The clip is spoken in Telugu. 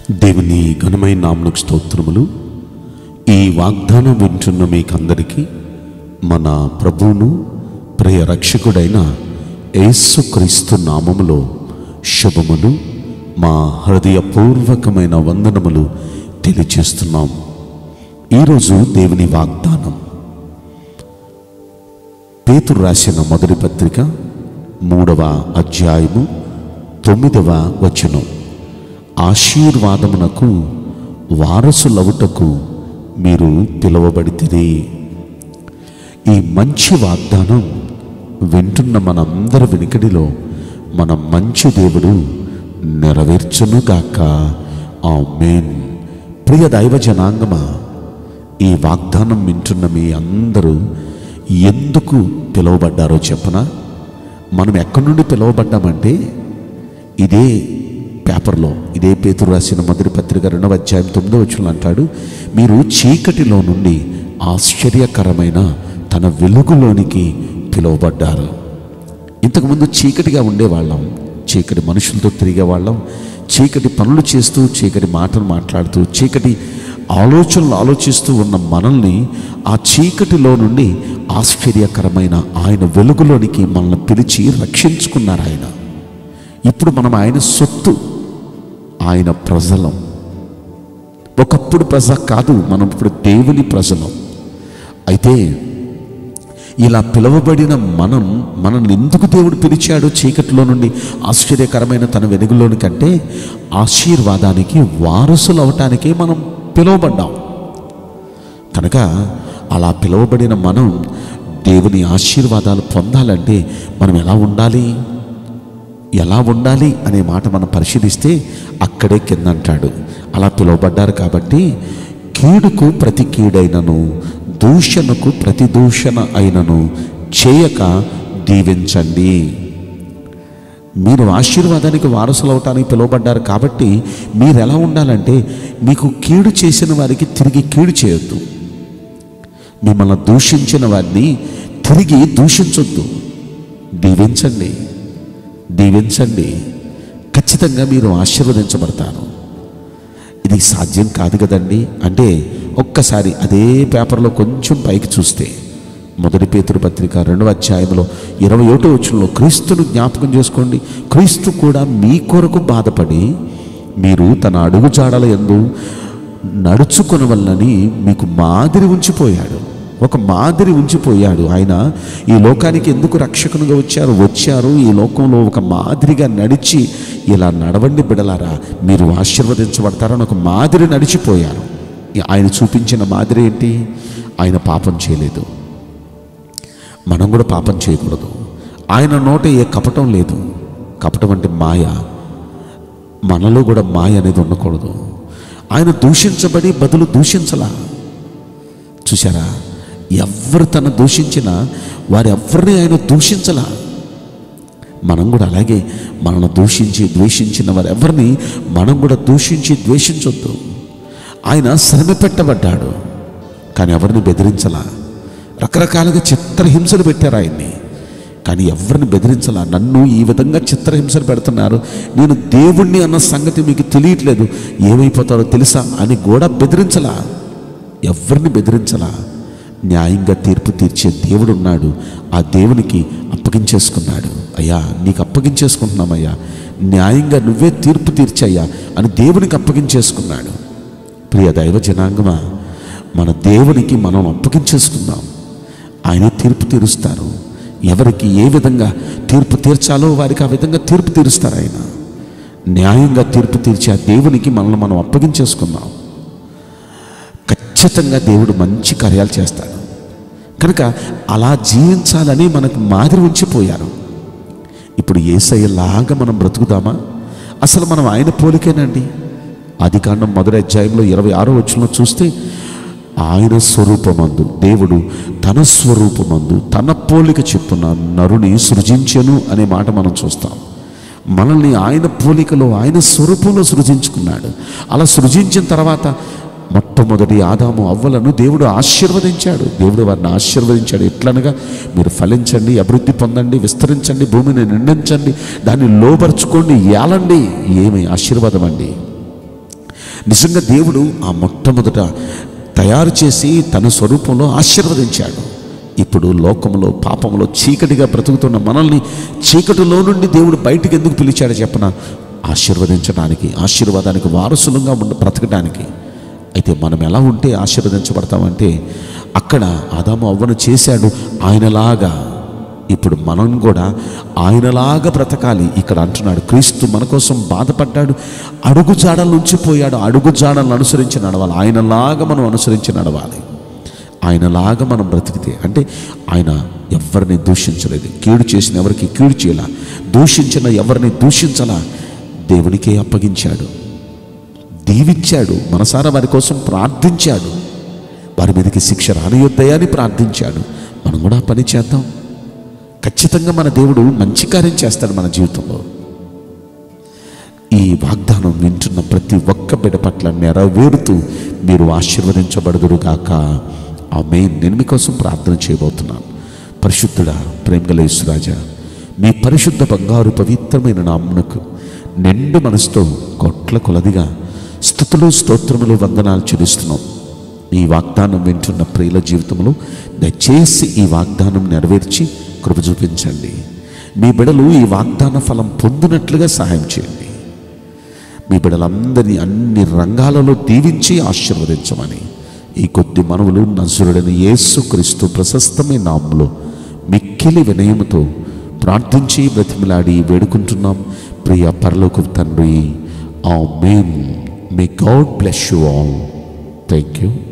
దేవుని ఘనమైన నామకు స్తోత్రములు ఈ వాగ్దానం వింటున్న మీకందరికీ మన ప్రభువును ప్రియ రక్షకుడైన యేసుక్రీస్తు నామములో శుభములు మా హృదయపూర్వకమైన వందనములు తెలియచేస్తున్నాం ఈరోజు దేవుని వాగ్దానం పేతురు రాసిన మొదటి పత్రిక మూడవ అధ్యాయము తొమ్మిదవ వచనం ఆశీర్వాదమునకు వారసులవుటకు మీరు పిలువబడితిరి ఈ మంచి వాగ్దానం వింటున్న మనందరి వెనుకడిలో మన మంచి దేవుడు నెరవేర్చునుగాక ఆ మేన్ ప్రియ దైవ జనాంగమా ఈ వాగ్దానం వింటున్న మీ అందరూ ఎందుకు పిలువబడ్డారో చెప్పనా మనం ఎక్కడి నుండి పిలువబడ్డామంటే ఇదే పేపర్లో ఇదే పేతురు రాసిన మొదటి పత్రిక రెండవ అధ్యాయం తొమ్మిదో వచ్చిన అంటాడు మీరు చీకటిలో నుండి ఆశ్చర్యకరమైన తన వెలుగులోనికి పిలువబడ్డారు ఇంతకుముందు చీకటిగా ఉండేవాళ్ళం చీకటి మనుషులతో తిరిగేవాళ్ళం చీకటి పనులు చేస్తూ చీకటి మాటలు మాట్లాడుతూ చీకటి ఆలోచనలు ఆలోచిస్తూ ఉన్న మనల్ని ఆ చీకటిలో నుండి ఆశ్చర్యకరమైన ఆయన వెలుగులోనికి మనల్ని పిలిచి రక్షించుకున్నారు ఆయన ఇప్పుడు మనం ఆయన సొత్తు ఆయన ప్రజలం ఒకప్పుడు ప్రజ కాదు మనం ఇప్పుడు దేవుని ప్రజలం అయితే ఇలా పిలువబడిన మనం మనల్ని ఎందుకు దేవుడు పిలిచాడు చీకటిలో నుండి ఆశ్చర్యకరమైన తన వెలుగులోని కంటే ఆశీర్వాదానికి వారసులు అవటానికే మనం పిలువబడ్డాం కనుక అలా పిలువబడిన మనం దేవుని ఆశీర్వాదాలు పొందాలంటే మనం ఎలా ఉండాలి ఎలా ఉండాలి అనే మాట మనం పరిశీలిస్తే అక్కడే కింద అంటాడు అలా పిలువబడ్డారు కాబట్టి కీడుకు ప్రతి కీడైనను దూషణకు ప్రతి దూషణ అయినను చేయక దీవించండి మీరు ఆశీర్వాదానికి వారసులు అవటానికి పిలువబడ్డారు కాబట్టి మీరు ఎలా ఉండాలంటే మీకు కీడు చేసిన వారికి తిరిగి కీడు చేయొద్దు మిమ్మల్ని దూషించిన వారిని తిరిగి దూషించొద్దు దీవించండి దీవించండి ఖచ్చితంగా మీరు ఆశీర్వదించబడతారు ఇది సాధ్యం కాదు కదండి అంటే ఒక్కసారి అదే పేపర్లో కొంచెం పైకి చూస్తే మొదటి పేతురు పత్రిక రెండవ అధ్యాయంలో ఇరవై ఒకటో వచ్చంలో క్రీస్తును జ్ఞాపకం చేసుకోండి క్రీస్తు కూడా మీ కొరకు బాధపడి మీరు తన అడుగు జాడల ఎందు నడుచుకున్న వల్లని మీకు మాదిరి ఉంచిపోయాడు ఒక మాదిరి ఉంచిపోయాడు ఆయన ఈ లోకానికి ఎందుకు రక్షకునిగా వచ్చారు వచ్చారు ఈ లోకంలో ఒక మాదిరిగా నడిచి ఇలా నడవండి బిడలారా మీరు ఆశీర్వదించబడతారని ఒక మాదిరి నడిచిపోయారు ఆయన చూపించిన మాదిరి ఏంటి ఆయన పాపం చేయలేదు మనం కూడా పాపం చేయకూడదు ఆయన నోట ఏ కపటం లేదు కపటం అంటే మాయ మనలో కూడా మాయ అనేది ఉండకూడదు ఆయన దూషించబడి బదులు దూషించలా చూసారా ఎవరు తన దూషించినా వారు ఎవరిని ఆయన దూషించలా మనం కూడా అలాగే మనల్ని దూషించి ద్వేషించిన వారు ఎవరిని మనం కూడా దూషించి ద్వేషించొద్దు ఆయన శ్రమ పెట్టబడ్డాడు కానీ ఎవరిని బెదిరించలా రకరకాలుగా చిత్రహింసలు పెట్టారు ఆయన్ని కానీ ఎవరిని బెదిరించలా నన్ను ఈ విధంగా చిత్రహింసలు పెడుతున్నారు నేను దేవుణ్ణి అన్న సంగతి మీకు తెలియట్లేదు ఏమైపోతారో తెలుసా అని కూడా బెదిరించలా ఎవరిని బెదిరించలా న్యాయంగా తీర్పు తీర్చే దేవుడు ఉన్నాడు ఆ దేవునికి అప్పగించేసుకున్నాడు అయ్యా నీకు అప్పగించేసుకుంటున్నామయ్యా న్యాయంగా నువ్వే తీర్పు తీర్చయ్యా అని దేవునికి అప్పగించేసుకున్నాడు ప్రియ దైవ జనాంగమా మన దేవునికి మనం అప్పగించేసుకుందాం ఆయన తీర్పు తీరుస్తారు ఎవరికి ఏ విధంగా తీర్పు తీర్చాలో వారికి ఆ విధంగా తీర్పు తీరుస్తారు ఆయన న్యాయంగా తీర్పు తీర్చే ఆ దేవునికి మనల్ని మనం అప్పగించేసుకుందాం ఖచ్చితంగా దేవుడు మంచి కార్యాలు చేస్తాడు కనుక అలా జీవించాలని మనకు మాదిరి ఉంచిపోయారు ఇప్పుడు ఏసయ్యలాగా మనం బ్రతుకుదామా అసలు మనం ఆయన పోలికేనండి ఆది కాండం మొదటి అధ్యాయంలో ఇరవై ఆరో వచ్చిన చూస్తే ఆయన స్వరూపమందు దేవుడు తన స్వరూపమందు తన పోలిక చెప్పున నరుని సృజించెను అనే మాట మనం చూస్తాం మనల్ని ఆయన పోలికలో ఆయన స్వరూపంలో సృజించుకున్నాడు అలా సృజించిన తర్వాత మొట్టమొదటి ఆదాము అవ్వలను దేవుడు ఆశీర్వదించాడు దేవుడు వారిని ఆశీర్వదించాడు ఎట్లనగా మీరు ఫలించండి అభివృద్ధి పొందండి విస్తరించండి భూమిని నిండించండి దాన్ని లోపరుచుకోండి ఏలండి ఏమి ఆశీర్వాదం అండి నిజంగా దేవుడు ఆ మొట్టమొదట తయారు చేసి తన స్వరూపంలో ఆశీర్వదించాడు ఇప్పుడు లోకంలో పాపంలో చీకటిగా బ్రతుకుతున్న మనల్ని చీకటిలో నుండి దేవుడు బయటికి ఎందుకు పిలిచాడో చెప్పన ఆశీర్వదించడానికి ఆశీర్వాదానికి వారసులుగా ఉండ బ్రతకడానికి అయితే మనం ఎలా ఉంటే ఆశీర్వదించబడతామంటే అక్కడ ఆదాము అవ్వను చేశాడు ఆయనలాగా ఇప్పుడు మనం కూడా ఆయనలాగా బ్రతకాలి ఇక్కడ అంటున్నాడు క్రీస్తు మన కోసం బాధపడ్డాడు అడుగు జాడల నుంచి పోయాడు అడుగు జాడలను అనుసరించి నడవాలి ఆయనలాగా మనం అనుసరించి నడవాలి ఆయనలాగా మనం బ్రతికితే అంటే ఆయన ఎవరిని దూషించలేదు కీడు చేసిన ఎవరికి కీడు చేయాల దూషించిన ఎవరిని దూషించలా దేవునికే అప్పగించాడు దీవించాడు మనసారా వారి కోసం ప్రార్థించాడు వారి మీదకి శిక్ష రానియొద్దయా అని ప్రార్థించాడు మనం కూడా ఆ పని చేద్దాం ఖచ్చితంగా మన దేవుడు మంచి కార్యం చేస్తాడు మన జీవితంలో ఈ వాగ్దానం వింటున్న ప్రతి ఒక్క బిడ పట్ల నెరవేరుతూ మీరు ఆశీర్వదించబడదురుగాక ఆమె నేను మీకోసం ప్రార్థన చేయబోతున్నాను పరిశుద్ధుడా ప్రేమగల యేసురాజా మీ పరిశుద్ధ బంగారు పవిత్రమైన నామునకు నిండు మనసుతో కొట్ల కొలదిగా స్థుతులు స్తోత్రములు వందనాలు చెల్లిస్తున్నాం ఈ వాగ్దానం వింటున్న ప్రియుల జీవితంలో దయచేసి ఈ వాగ్దానం నెరవేర్చి కృప చూపించండి మీ బిడలు ఈ వాగ్దాన ఫలం పొందినట్లుగా సహాయం చేయండి మీ బిడలందరినీ అన్ని రంగాలలో దీవించి ఆశీర్వదించమని ఈ కొద్ది మనవులు నజరుడని యేసుక్రీస్తు ప్రశస్తమైన నామంలో మిక్కిలి వినయముతో ప్రార్థించి బ్రతిమలాడి వేడుకుంటున్నాం ప్రియ పరలోక తండ్రి amen may God bless you all thank you